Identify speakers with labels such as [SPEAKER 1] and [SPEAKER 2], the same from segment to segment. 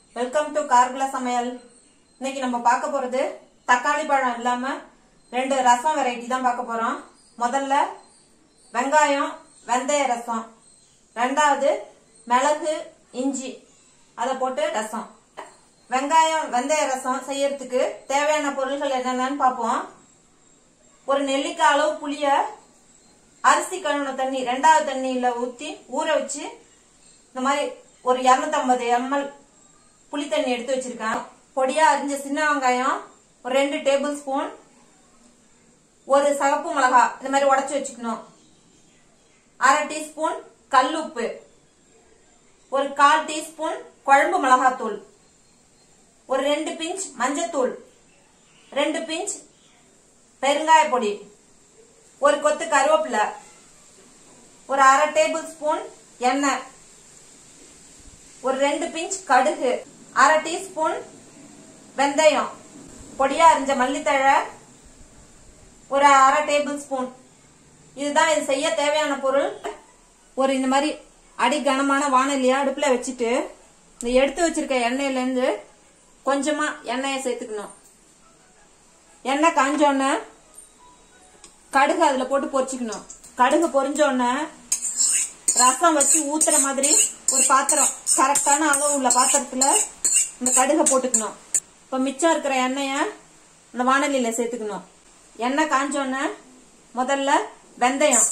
[SPEAKER 1] welcome to கார்குல சமையல் இன்னைக்கு நம்ம பார்க்க போறது தக்காளி பழம் இல்லாம ரெண்டு ரசம் வெரைட்டி தான் பார்க்க போறோம் முதல்ல வெங்காயம் வெந்தய ரசம் ரெண்டாவது மிளகு இஞ்சி அதை போட்டு ரசம் வெங்காயம் வெந்தய ரசம் செய்யறதுக்கு தேவையான பொருள்கள் என்னென்னு பார்ப்போம் ஒரு நெல்லிக்காய் அளவு புளிய அரிசி கழுவுன தண்ணி ரெண்டாவது தண்ணியில ஊத்தி ஊற வச்சு இந்த மாதிரி ஒரு 250 எம்எல் புளி தண்ணி எடுத்து வச்சிருக்கேன் பொடியா அரிஞ்ச சின்ன வெங்காயம் ஒரு ரெண்டு டேபிள் ஸ்பூன் ஒரு சகப்பு மிளகா இந்த மாதிரி உடைச்சு வச்சுக்கணும் அரை டீஸ்பூன் கல் உப்பு ஒரு கால் டீஸ்பூன் குழம்பு மிளகாத்தூள் ஒரு ரெண்டு பிஞ்ச் மஞ்சத்தூள் ரெண்டு பிஞ்ச் பெருங்காய பொடி ஒரு கொத்து கருவேப்பிலை ஒரு அரை டேபிள் ஸ்பூன் எண்ணெய் ஒரு ரெண்டு பிஞ்ச் கடுகு அரை டீஸ்பூன் வெந்தயம் பொடியா அரிஞ்ச மல்லித்தழை ஒரு அரை டேபிள் ஸ்பூன் இதுதான் இது செய்ய தேவையான பொருள் ஒரு இந்த மாதிரி அடி கனமான வானலியா அடுப்புல வச்சுட்டு இந்த எடுத்து வச்சிருக்க எண்ணெயில இருந்து கொஞ்சமா எண்ணெயை சேர்த்துக்கணும் எண்ணெய் காஞ்சோடனே கடுகு அதுல போட்டு பொரிச்சுக்கணும் கடுகு பொரிஞ்சோடனே ரசம் வச்சு ஊத்துற மாதிரி ஒரு பாத்திரம் கரெக்டான அளவு உள்ள பாத்திரத்துல இந்த கடுகை போட்டுக்கணும் இப்ப மிச்சம் இருக்கிற எண்ணெய இந்த வானலியில சேர்த்துக்கணும் எண்ணெய் காஞ்சோடனே முதல்ல வெந்தயம்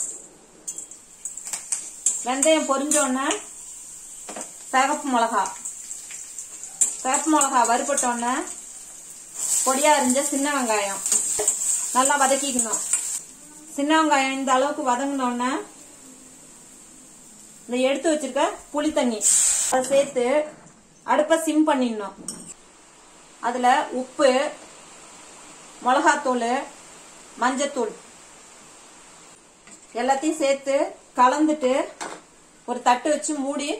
[SPEAKER 1] வெந்தயம் பொரிஞ்சோடனே சிகப்பு மிளகா சிகப்பு மிளகா வறுபட்டோடனே பொடியா அரிஞ்ச சின்ன வெங்காயம் நல்லா வதக்கிக்கணும் சின்ன வெங்காயம் இந்த அளவுக்கு வதங்கினோடனே இந்த எடுத்து வச்சிருக்க புளி தண்ணி அதை சேர்த்து அடுப்பை சிம் பண்ணிடணும் அதுல உப்பு மிளகாத்தூள் மஞ்சத்தூள் எல்லாத்தையும் சேர்த்து கலந்துட்டு ஒரு தட்டு வச்சு மூடி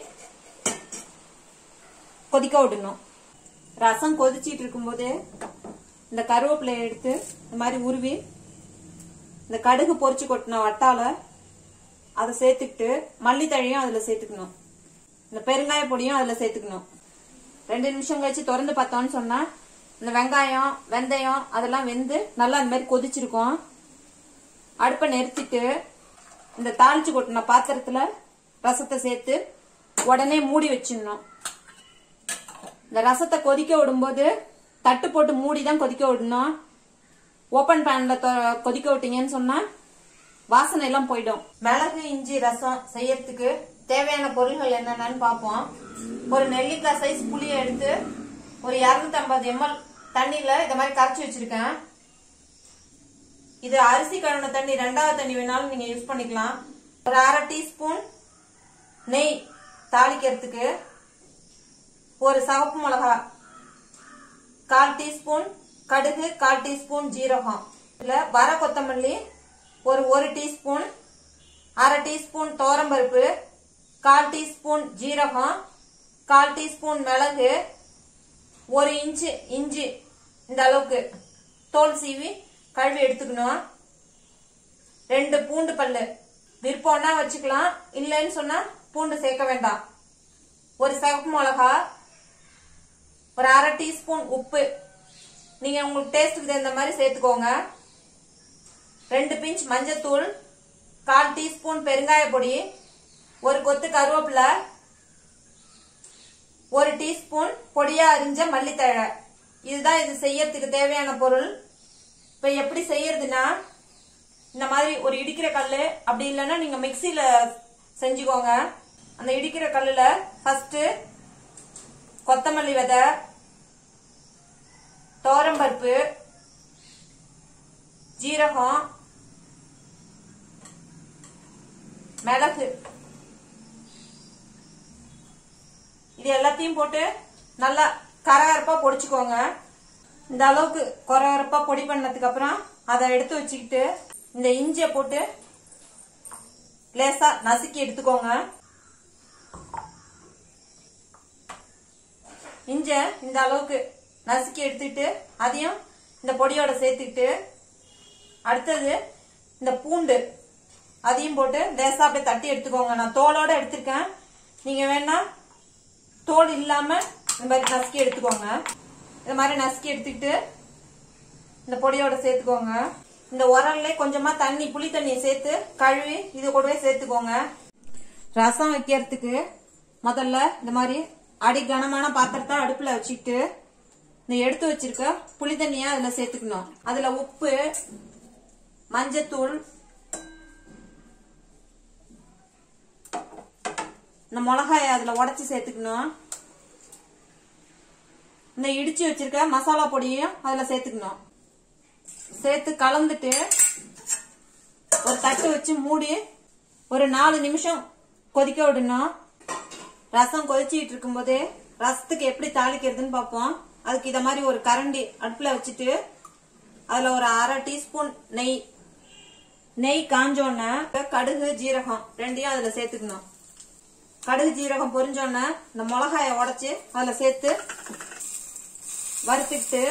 [SPEAKER 1] கொதிக்க விடணும் ரசம் கொதிச்சிட்டு இருக்கும்போதே இந்த கருவேப்பிலையை எடுத்து இந்த மாதிரி உருவி இந்த கடுகு பொரிச்சு கொட்டின வட்டால அதை சேர்த்துக்கிட்டு மல்லித்தழையும் அதுல சேர்த்துக்கணும் இந்த பெருங்காய பொடியும் அதுல சேர்த்துக்கணும் ரெண்டு நிமிஷம் கழிச்சு திறந்து பார்த்தோம்னு சொன்னா இந்த வெங்காயம் வெந்தயம் அதெல்லாம் வெந்து நல்லா இந்த மாதிரி கொதிச்சிருக்கும் அடுப்பை நிறுத்திட்டு இந்த தாளிச்சு கொட்டின பாத்திரத்துல ரசத்தை சேர்த்து உடனே மூடி வச்சிடணும் இந்த ரசத்தை கொதிக்க விடும்போது தட்டு போட்டு மூடி தான் கொதிக்க விடணும் ஓபன் பேன்ல கொதிக்க விட்டீங்கன்னு சொன்னா வாசனை எல்லாம் போயிடும் மிளகு இஞ்சி ரசம் செய்யறதுக்கு தேவையான பொருள்கள் என்னென்னு பார்ப்போம் ஒரு நெல்லிக்காய் சைஸ் புளியை எடுத்து ஒரு 250 எம்எல் தண்ணியில இந்த மாதிரி கரைச்சி வச்சிருக்கேன் இது அரிசி கழுவின தண்ணி ரெண்டாவது தண்ணி வேணாலும் நீங்க யூஸ் பண்ணிக்கலாம் ஒரு அரை டீஸ்பூன் நெய் தாளிக்கிறதுக்கு ஒரு சகப்பு மிளகா கால் டீஸ்பூன் கடுகு கால் டீஸ்பூன் ஜீரகம் இதுல வர கொத்தமல்லி ஒரு ஒரு டீஸ்பூன் அரை டீஸ்பூன் தோரம்பருப்பு கால் டீஸ்பூன் ஜீரகம் கால் டீஸ்பூன் மிளகு ஒரு இன்ச்சு இஞ்சி இந்த அளவுக்கு தோல் சீவி கழுவி எடுத்துக்கணும் ரெண்டு பூண்டு பல்லு விருப்பம்னா வச்சுக்கலாம் இல்லைன்னு சொன்னா பூண்டு சேர்க்க வேண்டாம் ஒரு சிவப்பு மிளகா ஒரு அரை டீஸ்பூன் உப்பு நீங்க உங்களுக்கு டேஸ்ட்டுக்கு தகுந்த மாதிரி சேர்த்துக்கோங்க ரெண்டு பிஞ்ச் மஞ்சத்தூள் கால் டீஸ்பூன் பெருங்காய பொடி ஒரு கொத்து கருவேப்பிலை ஒரு டீஸ்பூன் பொடியா அரிஞ்ச மல்லித்தழை இதுதான் இது செய்யறதுக்கு தேவையான பொருள் இப்ப எப்படி செய்யறதுன்னா இந்த மாதிரி ஒரு இடிக்கிற கல்லு அப்படி இல்லைன்னா நீங்க மிக்சியில செஞ்சுக்கோங்க அந்த இடிக்கிற கல்லுல ஃபர்ஸ்ட் கொத்தமல்லி விதை தோரம்பருப்பு ஜீரகம் மிளகு இது எல்லாத்தையும் போட்டு நல்லா கரகரப்பா பொடிச்சுக்கோங்க இந்த அளவுக்கு கரகரப்பா பொடி பண்ணதுக்கு அப்புறம் அதை எடுத்து வச்சுக்கிட்டு இந்த இஞ்சிய போட்டு லேசா நசுக்கி எடுத்துக்கோங்க இஞ்ச இந்த அளவுக்கு நசுக்கி எடுத்துட்டு அதையும் இந்த பொடியோட சேர்த்துக்கிட்டு அடுத்தது இந்த பூண்டு அதையும் போட்டு லேசா அப்படியே தட்டி எடுத்துக்கோங்க நான் தோலோட எடுத்திருக்கேன் நீங்க வேணா தோல் இல்லாம இந்த மாதிரி நசுக்கி எடுத்துக்கோங்க இந்த மாதிரி நசுக்கி எடுத்துக்கிட்டு இந்த பொடியோட சேர்த்துக்கோங்க இந்த உரல்ல கொஞ்சமா தண்ணி புளி தண்ணியை சேர்த்து கழுவி இது கூடவே சேர்த்துக்கோங்க ரசம் வைக்கிறதுக்கு முதல்ல இந்த மாதிரி அடி கனமான பாத்திரத்தை அடுப்புல வச்சுக்கிட்டு இந்த எடுத்து வச்சிருக்க புளி தண்ணிய அதுல சேர்த்துக்கணும் அதுல உப்பு மஞ்சத்தூள் இந்த மிளகாய அதுல உடைச்சு சேர்த்துக்கணும் இந்த இடிச்சு வச்சிருக்க மசாலா பொடியையும் அதுல சேர்த்துக்கணும் சேர்த்து கலந்துட்டு ஒரு தட்டு வச்சு மூடி ஒரு நாலு நிமிஷம் கொதிக்க விடணும் ரசம் கொதிச்சிட்டு இருக்கும்போதே ரசத்துக்கு எப்படி தாளிக்கிறதுன்னு பார்ப்போம் அதுக்கு இத மாதிரி ஒரு கரண்டி அடுப்புல வச்சுட்டு அதுல ஒரு அரை டீஸ்பூன் நெய் நெய் காஞ்சோன்ன கடுகு ஜீரகம் ரெண்டையும் அதுல சேர்த்துக்கணும் கடுகு ஜீரகம் பொரிஞ்சோன்ன இந்த மிளகாய உடைச்சு அதுல சேர்த்து வறுத்துக்கிட்டு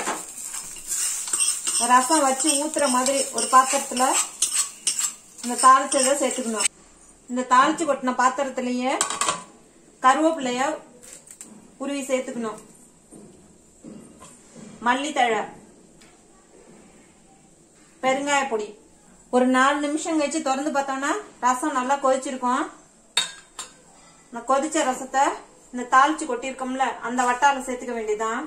[SPEAKER 1] ரசம் வச்சு ஊத்துற மாதிரி ஒரு பாத்திரத்துல இந்த தாளிச்சதை சேர்த்துக்கணும் இந்த தாளிச்சு கொட்டின பாத்திரத்திலேயே கருவேப்பிலைய உருவி சேர்த்துக்கணும் மல்லித்தழை பெருங்காய பொடி ஒரு நாலு நிமிஷம் கழிச்சு திறந்து பார்த்தோம்னா ரசம் நல்லா கொதிச்சிருக்கும் இந்த கொதிச்ச ரசத்தை இந்த தாளிச்சு கொட்டியிருக்கோம்ல அந்த வட்டால சேர்த்துக்க வேண்டியதுதான்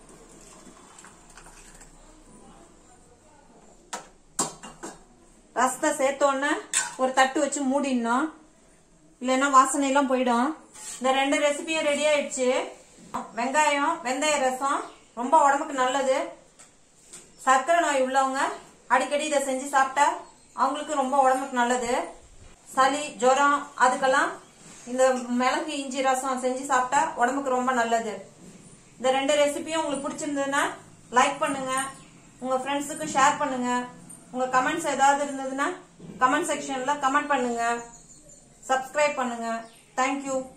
[SPEAKER 1] ரசத்தை சேர்த்தோன்னே ஒரு தட்டு வச்சு மூடிடணும் இல்லைன்னா வாசனை எல்லாம் போயிடும் இந்த ரெண்டு ரெசிபியும் ரெடி ஆயிடுச்சு வெங்காயம் வெந்தய ரசம் ரொம்ப உடம்புக்கு நல்லது சர்க்கரை நோய் உள்ளவங்க அடிக்கடி இதை செஞ்சு சாப்பிட்டா அவங்களுக்கு ரொம்ப உடம்புக்கு நல்லது சளி ஜுரம் அதுக்கெல்லாம் இந்த மிளகு இஞ்சி ரசம் செஞ்சு சாப்பிட்டா உடம்புக்கு ரொம்ப நல்லது இந்த ரெண்டு ரெசிபியும் உங்களுக்கு பிடிச்சிருந்ததுன்னா லைக் பண்ணுங்க உங்க ஃப்ரெண்ட்ஸுக்கு ஷேர் பண்ணுங்க உங்க கமெண்ட்ஸ் ஏதாவது இருந்ததுன்னா கமெண்ட் செக்ஷன்ல கமெண்ட் பண்ணுங்க சப்ஸ்கிரைப் பண்ணுங்க தேங்க்யூ